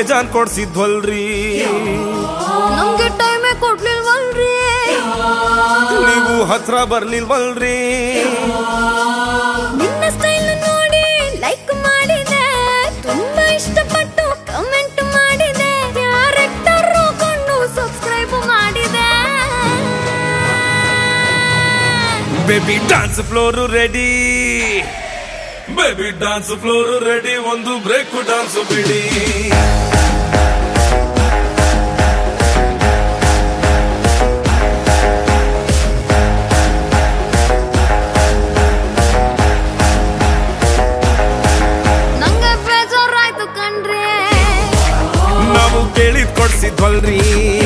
ಬೇಜಾನ್ ಕೊಡ್ಸಿದ್ವಲ್ರಿ ನಮ್ಗೆ ಟೈಮೇ ಕೊಡ್ಲಿಲ್ವಲ್ರಿ ನೀವು ಹತ್ರ ಬರ್ಲಿಲ್ವಲ್ರಿ ನಿನ್ನ ಸ್ಟೈಲ್ ನೋಡಿ ಲೈಕ್ ಮಾಡಿದೆ ತುಂಬಾ ಇಷ್ಟಪಟ್ಟು ಕಮೆಂಟ್ ಮಾಡಿದೆ ಕ್ಯಾರೆಕ್ಟರ್ ಕೊಂಡು ಸಬ್ಸ್ಕ್ರೈಬ್ ಮಾಡಿದೆ baby dance floor ready baby dance floor ready ಒಂದು ಬ್ರೇಕ್ ಡಾನ್ಸ್ ಬಿಡಿ ನಂಗೆ ಬೇಜಾರಾಯ್ತು ಕಣ್ರಿ ನಾವು ಕೇಳಿದ್ ಕೊಡ್ಸಿದ್ವಲ್ರಿ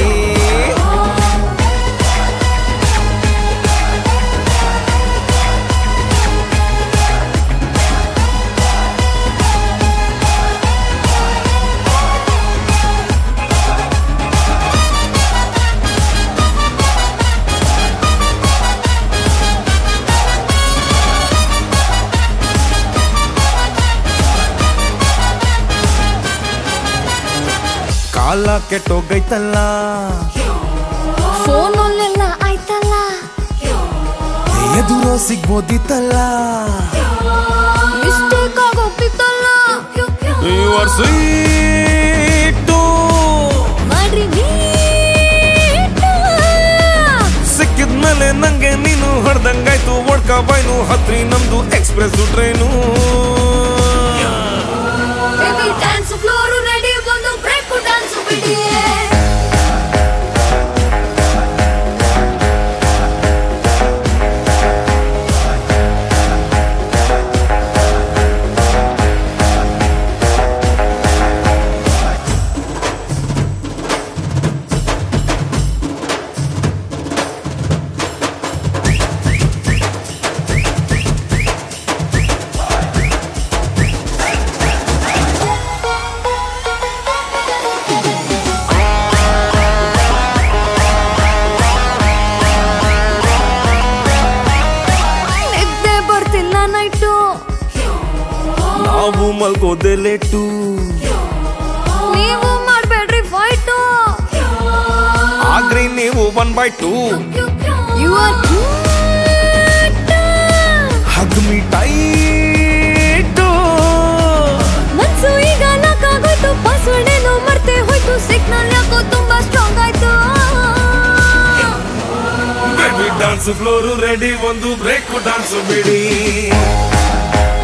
ಕಾಲ ಕೆಟ್ಟೋಗೈತಲ್ಲ ಫೋನಲ್ಲೆಲ್ಲ ಆಯ್ತಲ್ಲ ಎದುರೋ ಸಿಗ್ಬೋದಿತ್ತಲ್ಲ ಮಿಸ್ಟೇಕ್ ಆಗೋಗ್ತಿತ್ತಲ್ಲ ಯು ಆರ್ ಸ್ವೀಟ್ ಮಾಡ್ರಿ meet. ಸಿಕ್ಕಿದ್ಮೇಲೆ ನಂಗೆ ನೀನು ಹೊಡ್ದಂಗಾಯ್ತು ಒಡ್ಕ ಬಾಯ್ನು ಹತ್ರಿ ನಮ್ದು express train Baby dance floor ready ಒಂದು ಬ್ರೇಕ್ ಡಾನ್ಸ್ ಬಿಡಿ ನಿದ್ದೆ ಬರ್ತಿಲ್ಲ ನೈಟು ನಾವು ಮಲ್ಗೋದೆ ಲೇಟು ನೀವು ಮಾಡ್ಬೇಡ್ರಿ ಫೈಟು ಆಗ್ರಿ ನೀವು one by two you are hug me tight ಮನ್ಸು ಈಗ ನಾಕಾಗೋಯ್ತು ಪಾಸ್ವರ್ಡ್ ಏನೋ ಮರ್ತೆ ಹೋಯ್ತು ಸಿಗ್ನಲ್ ಯಾಕೋ ತುಂಬಾ ಸ್ಟ್ರಾಂಗ್ ಆಯ್ತು ಬೇಬಿ ಡಾನ್ಸ್ ಫ್ಲೋರ್ ರೆಡಿ ಒಂದು ಬ್ರೇಕ್ ಡಾನ್ಸ್ ಬಿಡಿ